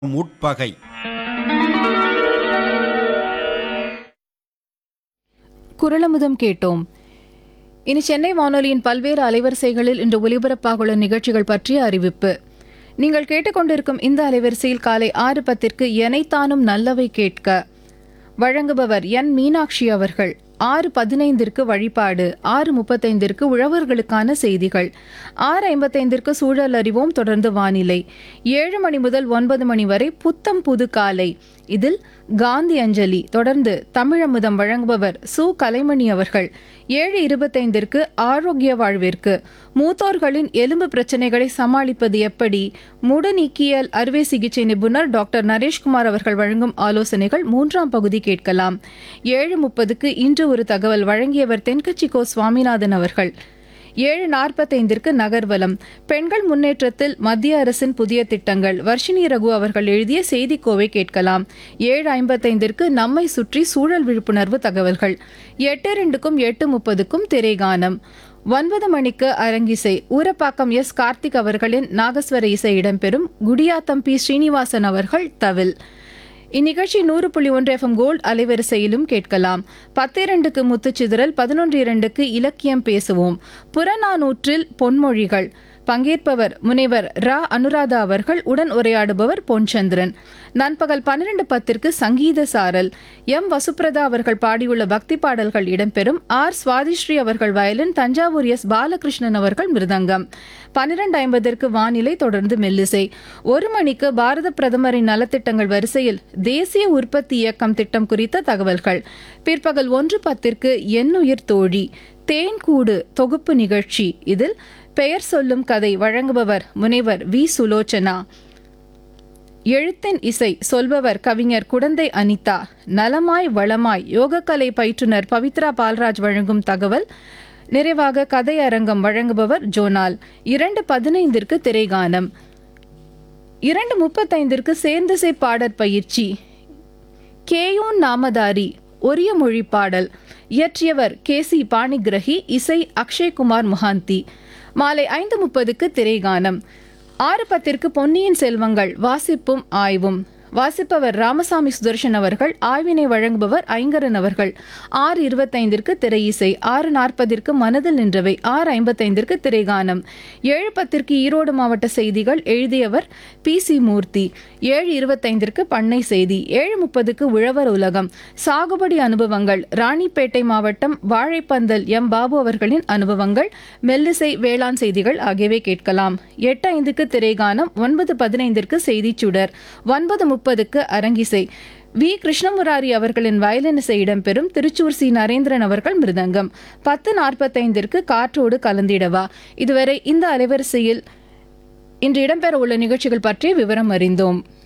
முட்பகை குரலமுதம் கேட்டோம் இனி சென்னை வானொலியின் பல்வேறு அலைவரிசைகளில் இன்று ஒலிபரப்பாகுள்ள நிகழ்ச்சிகள் பற்றிய அறிவிப்பு நீங்கள் கேட்டுக்கொண்டிருக்கும் இந்த அலைவரிசையில் காலை ஆறு பத்திற்கு எனைத்தானும் நல்லவை கேட்க வழங்குபவர் என் மீனாட்சி அவர்கள் ஆறு பதினைந்திற்கு வழிபாடு ஆறு முப்பத்தைந்திற்கு உழவர்களுக்கான செய்திகள் ஆறு ஐம்பத்தைந்திற்கு சூழல் அறிவோம் தொடர்ந்து வானிலை ஏழு மணி முதல் ஒன்பது மணி வரை புத்தம் புது காலை இதில் காந்தி அஞ்சலி தொடர்ந்து தமிழமுதம் வழங்குபவர் சு கலைமணி அவர்கள் ஏழு இருபத்தைந்திற்கு ஆரோக்கிய வாழ்விற்கு மூத்தோர்களின் எலும்பு பிரச்சனைகளை சமாளிப்பது எப்படி முடநீக்கியல் அறுவை சிகிச்சை நிபுணர் டாக்டர் நரேஷ்குமார் அவர்கள் வழங்கும் ஆலோசனைகள் மூன்றாம் பகுதி கேட்கலாம் ஏழு முப்பதுக்கு இன்று ஒரு தகவல் வழங்கியவர் தென்கட்சி கோ சுவாமிநாதன் அவர்கள் ஏழு நாற்பத்தைந்திற்கு நகர்வலம் பெண்கள் முன்னேற்றத்தில் மத்திய அரசின் புதிய திட்டங்கள் வர்ஷினி ரகு அவர்கள் எழுதிய செய்திக்கோவை கேட்கலாம் ஏழு ஐம்பத்தைந்திற்கு நம்மை சுற்றி சூழல் விழிப்புணர்வு தகவல்கள் எட்டு ரெண்டுக்கும் எட்டு முப்பதுக்கும் திரைகானம் ஒன்பது மணிக்கு அரங்கிசை ஊரப்பாக்கம் எஸ் கார்த்திக் அவர்களின் நாகஸ்வர இசை இடம்பெறும் குடியாத்தம் பி ஸ்ரீனிவாசன் அவர்கள் தவில் இந்நிகழ்ச்சி நூறு புள்ளி ஒன்று எஃப்எம் கோல்ட் அலைவரிசையிலும் கேட்கலாம் பத்து இரண்டுக்கு முத்துச்சிதறல் பதினொன்று இரண்டுக்கு இலக்கியம் பேசுவோம் புறநானூற்றில் பொன்மொழிகள் பங்கேற்பவர் முனைவர் ரா அனுராதா அவர்கள் உடன் உரையாடுபவர் பொன்சந்திரன் நண்பகல் பன்னிரண்டு பத்திற்கு சங்கீத சாரல் எம் வசுப்ரதா அவர்கள் பாடியுள்ள பக்தி பாடல்கள் இடம்பெறும் ஆர் சுவாதிஸ்ரீ அவர்கள் வயலின் தஞ்சாவூர் எஸ் பாலகிருஷ்ணன் அவர்கள் மிருதங்கம் பன்னிரண்டு ஐம்பதற்கு வானிலை தொடர்ந்து மெல்லிசை ஒரு மணிக்கு பாரத பிரதமரின் நலத்திட்டங்கள் வரிசையில் தேசிய உற்பத்தி இயக்கம் திட்டம் குறித்த தகவல்கள் பிற்பகல் ஒன்று பத்திற்கு எண்ணுயிர் தோழி தேன்கூடு தொகுப்பு நிகழ்ச்சி இதில் பெயர் சொல்லும் கதை வழங்குபவர் முனைவர் வி சுலோச்சனா எழுத்தின் இசை சொல்பவர் கவிஞர் குடந்தை அனிதா நலமாய் வளமாய் யோகக்கலை பயிற்றுனர் பவித்ரா பால்ராஜ் வழங்கும் தகவல் நிறைவாக கதை அரங்கம் வழங்குபவர் ஜோனால் இரண்டு பதினைந்திற்கு திரைகானம் இரண்டு முப்பத்தைந்திற்கு சேர்ந்திசை பாடற் பயிற்சி கேயூன் நாமதாரி ஒரிய மொழி பாடல் இயற்றியவர் கே சி பாணிகிரகி இசை அக்ஷய்குமார் முகாந்தி மாலை ஐந்து முப்பதுக்கு திரைகானம் ஆறு பத்திற்கு பொன்னியின் செல்வங்கள் வாசிப்பும் ஆய்வும் வாசிப்பவர் ராமசாமி சுதர்ஷன் அவர்கள் ஆய்வினை வழங்குபவர் ஐங்கரன் அவர்கள் ஆறு இருபத்தைந்திற்கு திரை இசை ஆறு நாற்பதிற்கு மனதில் நின்றவை ஆறு ஐம்பத்தைந்திற்கு திரைகானம் ஏழு பத்திற்கு ஈரோடு மாவட்ட செய்திகள் எழுதியவர் பி சி மூர்த்தி ஏழு இருபத்தைந்திற்கு பண்ணை செய்தி ஏழு முப்பதுக்கு உழவர் உலகம் சாகுபடி அனுபவங்கள் ராணிப்பேட்டை மாவட்டம் வாழைப்பந்தல் எம் பாபு அவர்களின் அனுபவங்கள் மெல்லிசை வேளாண் செய்திகள் ஆகியவை கேட்கலாம் எட்டு ஐந்துக்கு திரைகானம் ஒன்பது பதினைந்திற்கு செய்திச் சுடர் ஒன்பது முப்பதுக்கு அரங்கிசை வி கிருஷ்ணமுராரி அவர்களின் வயலின் இசை இடம்பெறும் திருச்சூர் சி நரேந்திரன் அவர்கள் மிருதங்கம் பத்து நாற்பத்தைந்திற்கு காற்றோடு கலந்திடவா இதுவரை இந்த அலைவரிசையில் இன்று இடம்பெற உள்ள நிகழ்ச்சிகள் பற்றிய விவரம் அறிந்தோம்